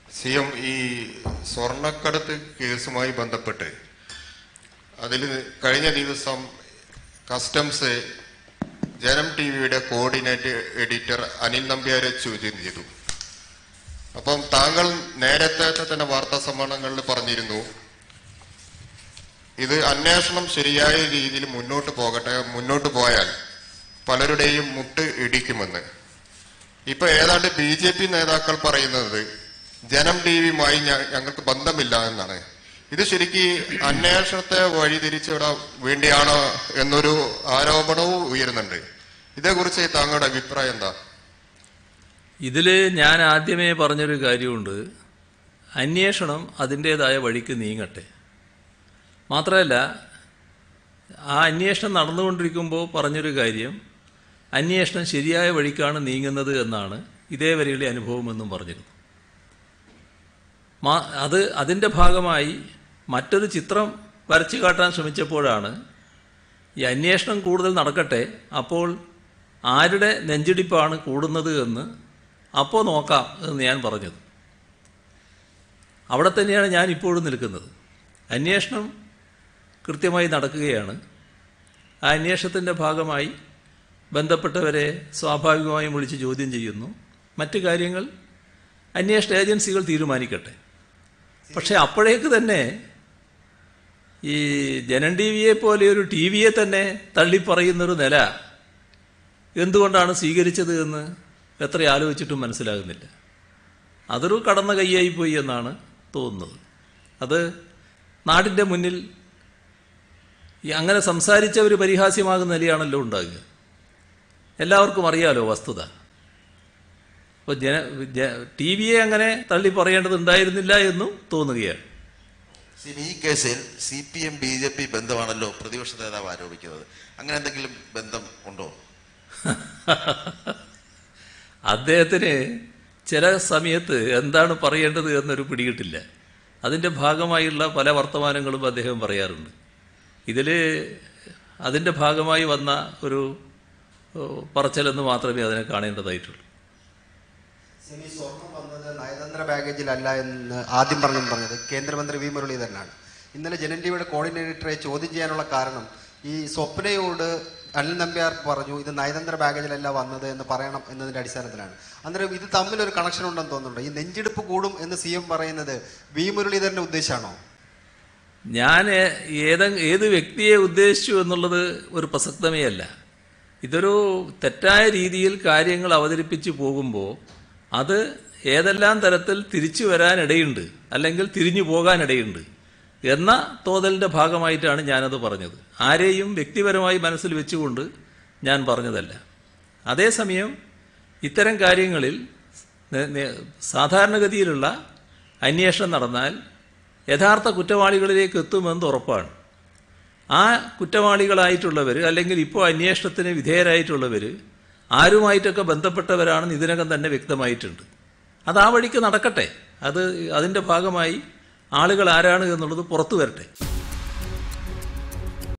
C M ഈ സ്വർണ്ണക്കടത്ത് കേസുമായി ബന്ധപ്പെട്ട് അതിൽ കഴിഞ്ഞ ദിവസം കസ്റ്റംസ് ജനം ടി വിയുടെ കോർഡിനേറ്റ് എഡിറ്റർ അനിൽ നമ്പ്യാരെ ചോദ്യം ചെയ്തു അപ്പം താങ്കൾ നേരത്തെ തന്നെ വാർത്താ സമ്മേളനങ്ങളിൽ പറഞ്ഞിരുന്നു ഇത് അന്വേഷണം ശരിയായ രീതിയിൽ മുന്നോട്ട് പോകട്ടെ മുന്നോട്ട് പോയാൽ പലരുടെയും മുട്ട് ഇടിക്കുമെന്ന് ഇപ്പൊ ഏതാണ്ട് ബി ജെ പി നേതാക്കൾ പറയുന്നത് ജനം ടി വിയുമായി ഞങ്ങൾക്ക് ബന്ധമില്ല എന്നാണ് ഇത് ശരിക്ക് അന്വേഷണത്തെ വഴിതിരിച്ചുവിടാൻ വേണ്ടിയാണോ എന്നൊരു ആരോപണവും ഉയരുന്നുണ്ട് ഇതേക്കുറിച്ച് താങ്കളുടെ അഭിപ്രായം എന്താ ഇതിൽ ഞാൻ ആദ്യമേ പറഞ്ഞൊരു കാര്യമുണ്ട് അന്വേഷണം അതിൻ്റേതായ വഴിക്ക് നീങ്ങട്ടെ മാത്രമല്ല ആ അന്വേഷണം നടന്നുകൊണ്ടിരിക്കുമ്പോൾ പറഞ്ഞൊരു കാര്യം അന്വേഷണം ശരിയായ വഴിക്കാണ് നീങ്ങുന്നത് എന്നാണ് ഇതേവരെയുള്ള അനുഭവമെന്നും പറഞ്ഞിരുന്നു മാ അത് അതിൻ്റെ ഭാഗമായി മറ്റൊരു ചിത്രം വരച്ചു കാട്ടാൻ ശ്രമിച്ചപ്പോഴാണ് ഈ അന്വേഷണം കൂടുതൽ നടക്കട്ടെ അപ്പോൾ ആരുടെ നെഞ്ചിടിപ്പാണ് കൂടുന്നത് എന്ന് അപ്പോൾ നോക്കാം എന്ന് ഞാൻ പറഞ്ഞത് അവിടെ തന്നെയാണ് ഞാൻ ഇപ്പോഴും നിൽക്കുന്നത് അന്വേഷണം കൃത്യമായി നടക്കുകയാണ് ആ അന്വേഷണത്തിൻ്റെ ഭാഗമായി ബന്ധപ്പെട്ടവരെ സ്വാഭാവികമായും വിളിച്ച് ചോദ്യം ചെയ്യുന്നു മറ്റു കാര്യങ്ങൾ അന്വേഷണ ഏജൻസികൾ തീരുമാനിക്കട്ടെ പക്ഷേ അപ്പോഴേക്ക് തന്നെ ഈ ജനൻ ടി വിയെ പോലെ ഒരു ടി വിയെ തന്നെ തള്ളിപ്പറയുന്നൊരു നില എന്തുകൊണ്ടാണ് സ്വീകരിച്ചത് എന്ന് എത്ര ആലോചിച്ചിട്ടും മനസ്സിലാകുന്നില്ല അതൊരു കടന്ന കൈയായി പോയി എന്നാണ് തോന്നുന്നത് അത് നാടിൻ്റെ മുന്നിൽ ഈ അങ്ങനെ സംസാരിച്ച ഒരു പരിഹാസ്യമാകുന്ന നിലയാണല്ലോ ഉണ്ടാകുക എല്ലാവർക്കും അറിയാലോ വസ്തുത അപ്പോൾ ജന ടി വിയെ അങ്ങനെ തള്ളി പറയേണ്ടതുണ്ടായിരുന്നില്ല എന്നും തോന്നുകയാണ് സി ഈ കേസിൽ C P M B J P ബന്ധമാണല്ലോ പ്രതിപക്ഷ നേതാവ് ആരോപിക്കുന്നത് അങ്ങനെ എന്തെങ്കിലും ബന്ധം ഉണ്ടോ അദ്ദേഹത്തിന് ചില സമയത്ത് എന്താണ് പറയേണ്ടത് എന്നൊരു പിടികിട്ടില്ല അതിൻ്റെ ഭാഗമായുള്ള പല വർത്തമാനങ്ങളും അദ്ദേഹം പറയാറുണ്ട് ഇതിൽ അതിൻ്റെ ഭാഗമായി വന്ന ഒരു ഓ, പറച്ചിലെന്ന് മാത്രമേ അതിനെ കാണേണ്ടതായിട്ടുള്ളൂ സെമി സ്വർണം വന്നത് നയതന്ത്ര ബാഗേജിലല്ല എന്ന് ആദ്യം പറഞ്ഞു പറഞ്ഞത് കേന്ദ്രമന്ത്രി വി മുരളീധരനാണ് ഇന്നലെ ജനൻ ടിവിയുടെ കോർഡിനേറ്ററെ ചോദ്യം ചെയ്യാനുള്ള കാരണം ഈ സ്വപ്നയോട് അനിൽ നമ്പ്യാർ പറഞ്ഞു ഇത് നയതന്ത്ര ബാഗേജിലല്ല വന്നത് എന്ന് പറയണം എന്നതിന്റെ അടിസ്ഥാനത്തിലാണ് അന്നേരം ഇത് തമ്മിലൊരു കണക്ഷൻ ഉണ്ടെന്ന് തോന്നുന്നുണ്ട് ഈ നെഞ്ചെടുപ്പ് കൂടും എന്ന് സി എം പറയുന്നത് വി മുരളീധരന്റെ ഉദ്ദേശമാണോ ഞാൻ ഏത ഏത് വ്യക്തിയെ ഉദ്ദേശിച്ചു എന്നുള്ളത് ഒരു പ്രസക്തമേ അല്ല ഇതൊരു തെറ്റായ രീതിയിൽ കാര്യങ്ങൾ അവതരിപ്പിച്ച് പോകുമ്പോൾ അത് ഏതെല്ലാം തരത്തിൽ തിരിച്ചു വരാനിടയുണ്ട് അല്ലെങ്കിൽ തിരിഞ്ഞു പോകാനിടയുണ്ട് എന്ന തോതലിൻ്റെ ഭാഗമായിട്ടാണ് ഞാനത് പറഞ്ഞത് ആരെയും വ്യക്തിപരമായി മനസ്സിൽ വെച്ചുകൊണ്ട് ഞാൻ പറഞ്ഞതല്ല അതേസമയം ഇത്തരം കാര്യങ്ങളിൽ നെ- നെ- സാധാരണഗതിയിലുള്ള അന്വേഷണം നടന്നാൽ യഥാർത്ഥ കുറ്റവാളികളിലേക്ക് എത്തുമെന്ന് ഉറപ്പാണ് ആ കുറ്റവാളികളായിട്ടുള്ളവർ അല്ലെങ്കിൽ ഇപ്പോൾ അന്വേഷണത്തിന് വിധേയരായിട്ടുള്ളവർ ആരുമായിട്ടൊക്കെ ബന്ധപ്പെട്ടവരാണെന്ന് ഇതിനകം തന്നെ വ്യക്തമായിട്ടുണ്ട് അത് ആ വഴിക്ക് നടക്കട്ടെ അത് അതിൻ്റെ ഭാഗമായി ആളുകൾ ആരാണ് എന്നുള്ളത് പുറത്തു വരട്ടെ